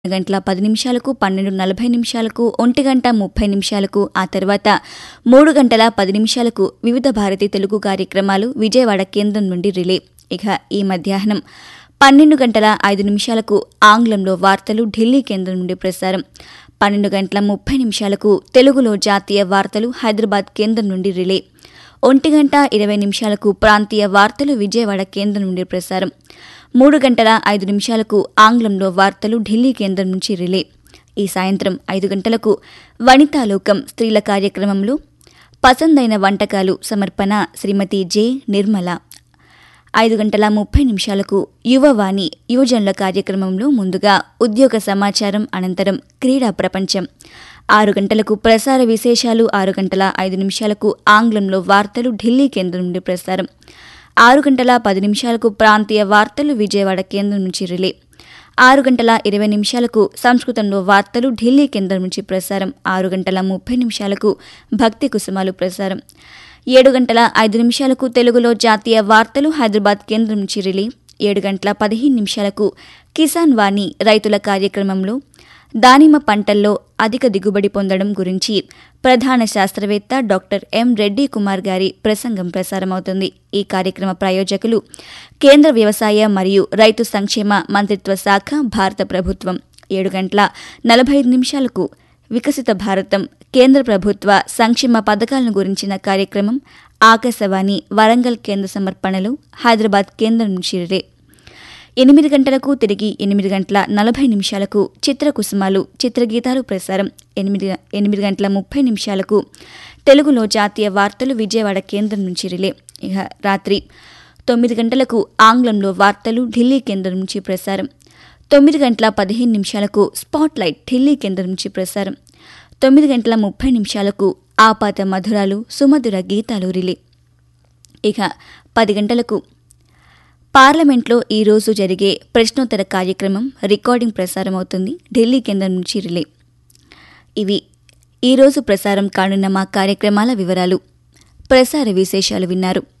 గంటల పది నిమిషాలకు పన్నెండు నలభై నిమిషాలకు ఒంటి గంట ముప్పై నిమిషాలకు ఆ తర్వాత మూడు గంటల పది నిమిషాలకు వివిధ భారతి తెలుగు కార్యక్రమాలు విజయవాడ కేంద్రం నుండి రిలే ఇక ఈ మధ్యాహ్నం పన్నెండు గంటల ఐదు నిమిషాలకు ఆంగ్లంలో వార్తలు ఢిల్లీ కేంద్రం నుండి ప్రసారం పన్నెండు గంటల ముప్పై నిమిషాలకు తెలుగులో జాతీయ వార్తలు హైదరాబాద్ కేంద్రం నుండి రిలే ఒంటి గంట ఇరవై నిమిషాలకు ప్రాంతీయ వార్తలు విజయవాడ కేంద్రం నుండి ప్రసారం మూడు గంటల ఐదు నిమిషాలకు ఆంగ్లంలో వార్తలు ఢిల్లీ కేంద్రం నుంచి రిలే ఈ సాయంత్రం ఐదు గంటలకు వనితాలోకం స్త్రీల కార్యక్రమంలో పసందైన వంటకాలు సమర్పణ శ్రీమతి జె నిర్మల ఐదు గంటల ముప్పై నిమిషాలకు యువవాణి యువజనుల కార్యక్రమంలో ముందుగా ఉద్యోగ సమాచారం అనంతరం క్రీడా ప్రపంచం ఆరు గంటలకు ప్రసార విశేషాలు ఆరు గంటల ఐదు నిమిషాలకు ఆంగ్లంలో వార్తలు ఢిల్లీ కేంద్రం నుండి ప్రసారం ఆరు గంటల పది నిమిషాలకు ప్రాంతీయ వార్తలు విజయవాడ కేంద్రం నుంచి రిలే ఆరు గంటల ఇరవై నిమిషాలకు సంస్కృతంలో వార్తలు ఢిల్లీ కేంద్రం నుంచి ప్రసారం ఆరు గంటల ముప్పై నిమిషాలకు భక్తి కుసుమాలు ప్రసారం ఏడు గంటల ఐదు నిమిషాలకు తెలుగులో జాతీయ వార్తలు హైదరాబాద్ కేంద్రం నుంచి రిలే ఏడు గంటల పదిహేను నిమిషాలకు కిసాన్ వాణి రైతుల కార్యక్రమంలో దానిమ్మ పంటల్లో అధిక దిగుబడి పొందడం గురించి ప్రధాన శాస్త్రవేత్త డాక్టర్ ఎం రెడ్డి కుమార్ గారి ప్రసంగం ప్రసారమవుతుంది ఈ కార్యక్రమ ప్రాయోజకులు కేంద్ర వ్యవసాయ మరియు రైతు సంక్షేమ మంత్రిత్వ శాఖ భారత ప్రభుత్వం ఏడు గంటల నలభై ఐదు నిమిషాలకు వికసిత భారతం కేంద్ర ప్రభుత్వ సంక్షేమ పథకాలను గురించిన కార్యక్రమం ఆకాశవాణి వరంగల్ కేంద్ర సమర్పణలు హైదరాబాద్ కేంద్రం నుంచి రే ఎనిమిది గంటలకు తిరిగి ఎనిమిది గంటల నలభై నిమిషాలకు చిత్రకుసుమాలు చిత్రగీతాలు ప్రసారం ఎనిమిది ఎనిమిది గంటల ముప్పై నిమిషాలకు తెలుగులో జాతీయ వార్తలు విజయవాడ కేంద్రం నుంచి రిలే ఇక రాత్రి తొమ్మిది గంటలకు ఆంగ్లంలో వార్తలు ఢిల్లీ కేంద్రం నుంచి ప్రసారం తొమ్మిది గంటల పదిహేను నిమిషాలకు స్పాట్లైట్ ఢిల్లీ కేంద్రం నుంచి ప్రసారం తొమ్మిది గంటల ముప్పై నిమిషాలకు ఆపాత మధురాలు సుమధుర గీతాలు రిలే ఇక పది గంటలకు పార్లమెంట్లో ఈరోజు జరిగే ప్రశ్నోత్తర కార్యక్రమం రికార్డింగ్ ప్రసారం అవుతుంది ఢిల్లీ కేంద్రం నుంచి రిలే ఇవి ఈరోజు ప్రసారం కానున్న మా కార్యక్రమాల వివరాలు ప్రసార విశేషాలు విన్నారు